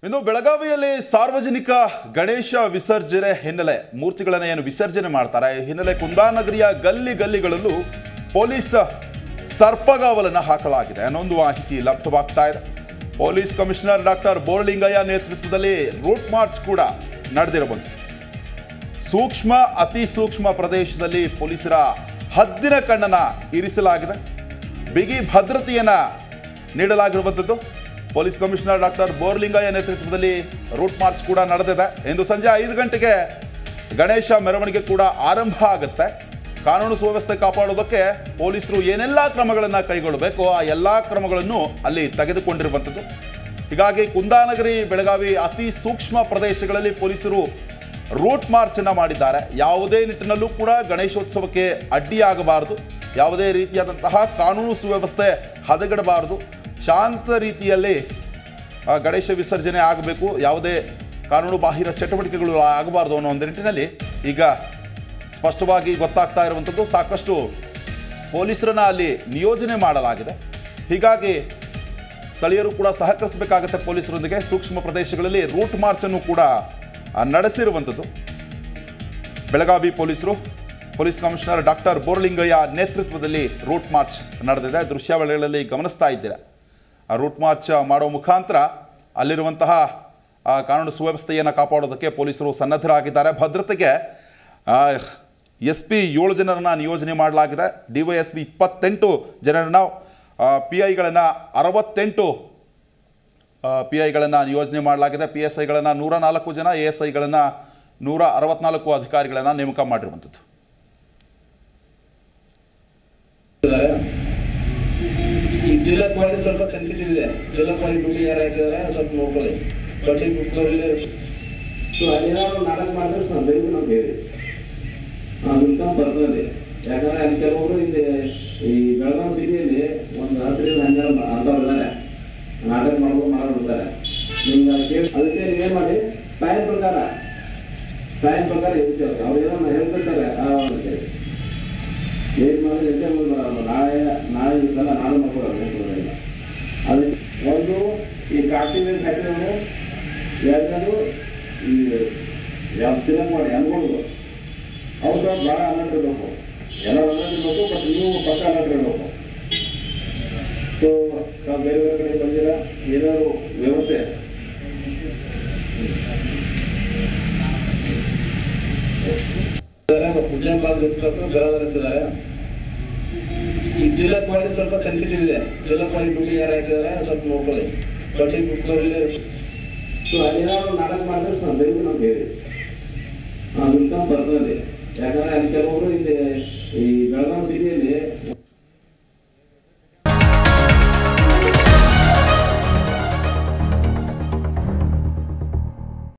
ಇನ್ನು ಬೆಳಗಾವಿಯಲ್ಲಿ ಸಾರ್ವಜನಿಕ ಗಣೇಶ ವಿಸರ್ಜನೆ ಹಿನ್ನೆಲೆ ಮೂರ್ತಿಗಳನ್ನು ಏನು ವಿಸರ್ಜನೆ ಮಾಡ್ತಾರೆ ಈ ಹಿನ್ನೆಲೆ ಕುಂದಾನಗರಿಯ ಗಲ್ಲಿ ಗಲ್ಲಿಗಳಲ್ಲೂ ಪೊಲೀಸ್ ಸರ್ಪಗಾವಲನ್ನು ಹಾಕಲಾಗಿದೆ ಅನ್ನೊಂದು ಮಾಹಿತಿ ಲಭ್ಯವಾಗ್ತಾ ಇದೆ ಪೊಲೀಸ್ ಕಮಿಷನರ್ ಡಾಕ್ಟರ್ ಬೋರ್ಲಿಂಗಯ್ಯ ನೇತೃತ್ವದಲ್ಲಿ ರೂಟ್ ಮಾರ್ಚ್ ಕೂಡ ನಡೆದಿರಬಹುದು ಸೂಕ್ಷ್ಮ ಅತಿ ಸೂಕ್ಷ್ಮ ಪ್ರದೇಶದಲ್ಲಿ ಪೊಲೀಸರ ಹದ್ದಿನ ಕಣ್ಣನ್ನ ಇರಿಸಲಾಗಿದೆ ಬಿಗಿ ಭದ್ರತೆಯನ್ನ ನೀಡಲಾಗಿರುವಂಥದ್ದು ಪೊಲೀಸ್ ಕಮಿಷನರ್ ಡಾಕ್ಟರ್ ಬೋರ್ಲಿಂಗಯ್ಯ ನೇತೃತ್ವದಲ್ಲಿ ರೂಟ್ ಮಾರ್ಚ್ ಕೂಡ ನಡೆದಿದೆ ಇಂದು ಸಂಜೆ ಐದು ಗಂಟೆಗೆ ಗಣೇಶ ಮೆರವಣಿಗೆ ಕೂಡ ಆರಂಭ ಆಗುತ್ತೆ ಕಾನೂನು ಸುವ್ಯವಸ್ಥೆ ಕಾಪಾಡೋದಕ್ಕೆ ಪೊಲೀಸರು ಏನೆಲ್ಲ ಕ್ರಮಗಳನ್ನು ಕೈಗೊಳ್ಳಬೇಕು ಆ ಎಲ್ಲ ಕ್ರಮಗಳನ್ನು ಅಲ್ಲಿ ತೆಗೆದುಕೊಂಡಿರುವಂಥದ್ದು ಹೀಗಾಗಿ ಕುಂದಾನಗರಿ ಬೆಳಗಾವಿ ಅತಿ ಸೂಕ್ಷ್ಮ ಪ್ರದೇಶಗಳಲ್ಲಿ ಪೊಲೀಸರು ರೂಟ್ ಮಾರ್ಚ್ ಅನ್ನ ಮಾಡಿದ್ದಾರೆ ಯಾವುದೇ ನಿಟ್ಟಿನಲ್ಲೂ ಕೂಡ ಗಣೇಶೋತ್ಸವಕ್ಕೆ ಅಡ್ಡಿಯಾಗಬಾರದು ಯಾವುದೇ ರೀತಿಯಾದಂತಹ ಕಾನೂನು ಸುವ್ಯವಸ್ಥೆ ಹದಗೆಡಬಾರದು ಶಾಂತ ರೀತಿಯಲ್ಲಿ ಆ, ಗಣೇಶ ವಿಸರ್ಜನೆ ಆಗಬೇಕು ಯಾವುದೇ ಕಾನೂನು ಬಾಹಿರ ಚಟುವಟಿಕೆಗಳು ಆಗಬಾರ್ದು ಅನ್ನೋ ಒಂದು ನಿಟ್ಟಿನಲ್ಲಿ ಈಗ ಸ್ಪಷ್ಟವಾಗಿ ಗೊತ್ತಾಗ್ತಾ ಇರುವಂಥದ್ದು ಸಾಕಷ್ಟು ಪೊಲೀಸರನ್ನ ಅಲ್ಲಿ ನಿಯೋಜನೆ ಮಾಡಲಾಗಿದೆ ಹೀಗಾಗಿ ಸ್ಥಳೀಯರು ಕೂಡ ಸಹಕರಿಸಬೇಕಾಗುತ್ತೆ ಪೊಲೀಸರೊಂದಿಗೆ ಸೂಕ್ಷ್ಮ ಪ್ರದೇಶಗಳಲ್ಲಿ ರೂಟ್ ಮಾರ್ಚ್ ಅನ್ನು ಕೂಡ ಆ, ನಡೆಸಿರುವಂಥದ್ದು ಬೆಳಗಾವಿ ಪೊಲೀಸರು ಪೊಲೀಸ್ ಕಮಿಷನರ್ ಡಾಕ್ಟರ್ ಬೋರ್ಲಿಂಗಯ್ಯ ನೇತೃತ್ವದಲ್ಲಿ ರೂಟ್ ಮಾರ್ಚ್ ನಡೆದಿದೆ ದೃಶ್ಯಾವಳಿಗಳಲ್ಲಿ ಗಮನಿಸ್ತಾ ಇದ್ದೀರಾ ಆ ರೂಟ್ ಮಾರ್ಚ್ ಮಾಡೋ ಮುಖಾಂತರ ಅಲ್ಲಿರುವಂತಹ ಆ, ಕಾನೂನು ಸುವ್ಯವಸ್ಥೆಯನ್ನು ಕಾಪಾಡೋದಕ್ಕೆ ಪೊಲೀಸರು ಸನ್ನದ್ಧರಾಗಿದ್ದಾರೆ ಭದ್ರತೆಗೆ ಎಸ್ ಪಿ ಏಳು ಜನರನ್ನ ನಿಯೋಜನೆ ಮಾಡಲಾಗಿದೆ ಡಿ ವೈ ಎಸ್ ಪಿ ಇಪ್ಪತ್ತೆಂಟು ಜನರನ್ನ ಪಿ ಐಗಳನ್ನು ಅರವತ್ತೆಂಟು ಪಿ ಐಗಳನ್ನು ನಿಯೋಜನೆ ಮಾಡಲಾಗಿದೆ ಪಿ ಎಸ್ ಐಗಳನ್ನು ನೂರ ನಾಲ್ಕು ಜನ ಎ ಎಸ್ ಐಗಳನ್ನು ನೂರ ಅರವತ್ನಾಲ್ಕು ಅಧಿಕಾರಿಗಳನ್ನು ನೇಮಕ ಮಾಡಿರುವಂಥದ್ದು ಈ ಜಿಲ್ಲಾ ಕ್ವಾಲಿಟಿ ಸ್ವಲ್ಪ ಸೆನ್ಸಿಟಿವ್ ಇದೆ ಜಿಲ್ಲಾ ಕ್ವಾಲಿಟಿ ಡ್ಯೂಟಿ ಯಾರು ಹಾಕಿದ್ದಾರೆ ಸ್ವಲ್ಪ ನೋಡ್ಕೊಳ್ಳಿ ಬಟ್ಟಿ ಬುಕ್ಗಳಲ್ಲಿ ಸೊ ಅದೇನಾದ್ರು ನಾಟಕ ಮಾಡಿದ್ರೆ ಸ್ವಲ್ಪ ದಯವಿಟ್ಟು ನಮ್ಗೆ ಹೇಳಿ ಅದನ್ನ ಬರ್ತದೆ ಯಾಕಂದ್ರೆ ಅಲ್ಲಿ ಕೆಲವೊಬ್ರು ಇಲ್ಲಿ ಈ ಬೆಳಗಾವಿ ಸಿಟಿಯಲ್ಲಿ ಒಂದು ಹತ್ತರಿಂದ ಹನ್ನೆರಡು ಅಂಥವ್ರು ಇದ್ದಾರೆ ನಾಟಕ ಮಾಡೋದು ಮಾಡೋದಿರ್ತಾರೆ ನಿಮ್ಗೆ ಕೇಳಿ ಅದಕ್ಕೆ ನೀವು ಏನು ಮಾಡಿ ಟೈಮ್ ಪ್ರಕಾರ ಟೈಮ್ ಪ್ರಕಾರ ಹೇಳ್ತೇವೆ ಅವ್ರು ಏನೋ ಹೇಳ್ತಿರ್ತಾರೆ ಆ ಒಂದು ಏನ್ ಮಾಡಿದ್ರೆ ಎಷ್ಟೇ ಒಂದು ನಾಳೆ ನಾಳೆ ದಿವಸ ನಾಳೆ ಮಾಡ್ಕೊಡೋದು ಅದಕ್ಕೆ ಒಂದು ಈ ಕಾರ್ತಿಕ್ ಫ್ಯಾಕ್ಟ್ರಿಗಳು ಎರಡನೇದು ಈ ಯಾವ ಸಿನಿಮಾ ಮಾಡಿ ಅನ್ಕೊಳ್ಳೋದು ಅವ್ರು ಸ್ವಲ್ಪ ಭಾಳ ಅಲರ್ಟ್ ಇರಬೇಕು ಎಲ್ಲ ಅಲರ್ಟ್ ಇರಬೇಕು ಬಟ್ ನೀವು ಪಕ್ಕ ಅಲರ್ಟ್ ಇರಬೇಕು ಸೊ ನಾವು ಬೇರೆ ಬೇರೆ ಕಡೆ ಬಂದಿರ ಏನಾದ್ರು ವ್ಯವಸ್ಥೆ ಪೂಜೆ ಭಾಗದಷ್ಟು ಬೆಳಗಾವಿದ್ದಾರೆ ಈ ಜಿಲ್ಲಾ ಕ್ವಾಲಿಟಿ ಸ್ವಲ್ಪ ಸೆನ್ಸಿಟಿವ್ ಇದೆ ಜಿಲ್ಲಾ ಕ್ವಾಲಿಟಿ ಡ್ಯೂಟಿ ಯಾರು ಹಾಕಿದ್ದಾರೆ ಸ್ವಲ್ಪ ನೋಡ್ಕೊಳ್ಳಿ ಬಟ್ಟಿ ಬುಕ್ಗಳಲ್ಲಿ ಸೊ ಅದೇನಾದ್ರು ನಾಟಕ ಮಾಡಿದ್ರೆ ಸ್ವಲ್ಪ ದಯವಿಟ್ಟು ನಮ್ಗೆ ಹೇಳಿ ಅದನ್ನ ಬರ್ತದೆ ಯಾಕಂದ್ರೆ ಅಲ್ಲಿ ಕೆಲವೊಬ್ರು ಇಲ್ಲಿ ಈ